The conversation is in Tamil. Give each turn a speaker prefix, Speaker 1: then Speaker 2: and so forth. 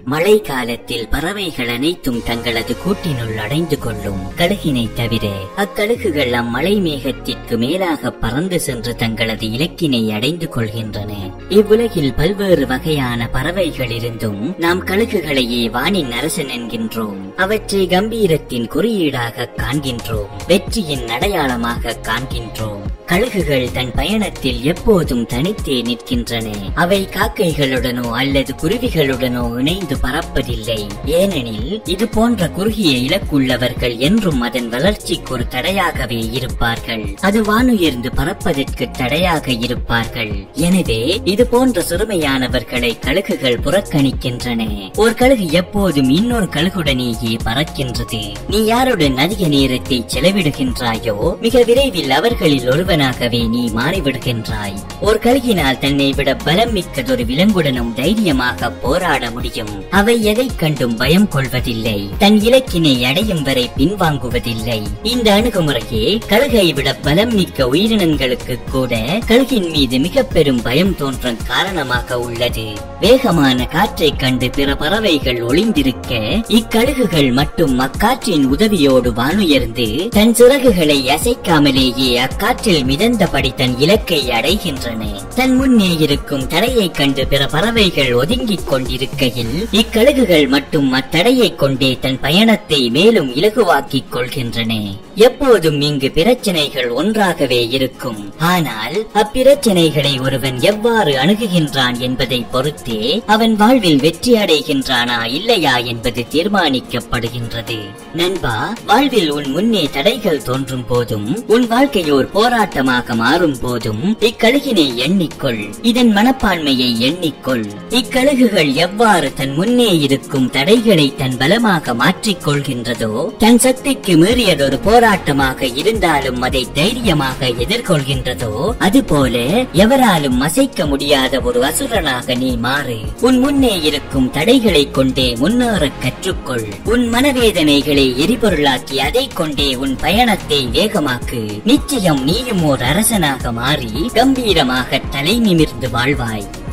Speaker 1: மழை காலத்தில் பறவைகள் அனைத்தும் தங்களது கூட்டினுள் அடைந்து கொள்ளும் கழுகினை தவிர அக்கழுகுகள் அம்மழை மேகத்திற்கு மேலாக பறந்து சென்று தங்களது இலக்கினை அடைந்து கொள்கின்றன இவ்வுலகில் பல்வேறு வகையான பறவைகள் இருந்தும் நாம் கழுகுகளையே வானின் அரசன் என்கின்றோம் அவற்றை கம்பீரத்தின் குறியீடாக காண்கின்றோம் வெற்றியின் அடையாளமாக காண்கின்றோம் கழுகுகள் தன் பயணத்தில் எப்போதும் தனித்தே நிற்கின்றன அவை காக்கைகளுடனோ அல்லது குருவிகளுடனோ இணைந்து பறப்பதில்லை ஏனெனில் இது போன்ற குறுகிய இலக்குள்ளவர்கள் என்றும் அதன் வளர்ச்சிக்கு ஒரு தடையாகவே இருப்பார்கள் அது வானுயர்ந்து பறப்பதற்கு தடையாக இருப்பார்கள் எனவே இது போன்ற சிறுமையானவர்களை கழுகுகள் புறக்கணிக்கின்றன ஒரு கழுகு எப்போதும் இன்னொரு கழுகுடனேயே பறக்கின்றது நீ யாருடன் அதிக நேரத்தை செலவிடுகின்றாயோ மிக விரைவில் அவர்களில் ஒருவனாகவே நீ மாறிவிடுகின்றாய் ஒரு கழுகினால் தன்னை விட பலம் மிக்கதொரு விலங்குடனும் தைரியமாக போராட முடியும் அவை எதைக் கண்டும் பயம் கொள்வதில்லை தன் இலக்கினை அடையும் வரை பின்வாங்குவதில்லை இந்த அணுகுமுறையே கழுகை விட பலம் மிக்க உயிரினங்களுக்கு கூட கழுகின் மீது மிக பெரும் பயம் தோன்றும் காரணமாக உள்ளது வேகமான காற்றைக் கண்டு பிற பறவைகள் ஒளிந்திருக்க இக்கழுகுகள் மட்டும் அக்காற்றின் உதவியோடு வானுயர்ந்து தன் சிறகுகளை அசைக்காமலேயே அக்காற்றில் மிதந்தபடி தன் இலக்கை அடைகின்றன தன் முன்னே இருக்கும் தடையைக் கண்டு பிற பறவைகள் ஒதுங்கிக் கொண்டிருக்கையில் இக்கழுகுகள் மட்டும் அத்தடையைக் கொண்டே தன் பயணத்தை மேலும் இலகுவாக்கிக் கொள்கின்றன எப்போதும் இங்கு பிரச்சனைகள் ஒன்றாகவே இருக்கும் ஆனால் அப்பிரச்சனைகளை ஒருவன் எவ்வாறு அணுகுகின்றான் என்பதை பொறுத்தே அவன் வாழ்வில் வெற்றி அடைகின்றானா இல்லையா என்பது தீர்மானிக்கப்படுகின்றது நண்பா வாழ்வில் உன் முன்னே தடைகள் தோன்றும் போதும் உன் வாழ்க்கையோர் போராட்டமாக மாறும் போதும் இக்கழுகினை எண்ணிக்கொள் இதன் மனப்பான்மையை எண்ணிக்கொள் இக்கழுகுகள் எவ்வாறு தன் முன்னே இருக்கும் தடைகளை தன் பலமாக மாற்றிக் கொள்கின்றதோ தன் சக்திக்கு மீறியதொரு போராட்டமாக இருந்தாலும் அதை தைரியமாக எதிர்கொள்கின்றதோ அதுபோல எவராலும் அசைக்க முடியாத ஒரு அசுரனாக நீ மாறு உன் முன்னே இருக்கும் தடைகளைக் கொண்டே முன்னேறக் கற்றுக்கொள் உன் மனவேதனைகளை எரிபொருளாக்கி அதைக் கொண்டே உன் பயணத்தை வேகமாக்கு நிச்சயம் நீயும் ஓர் அரசனாக மாறி கம்பீரமாக தலை நிமிர்ந்து வாழ்வாய்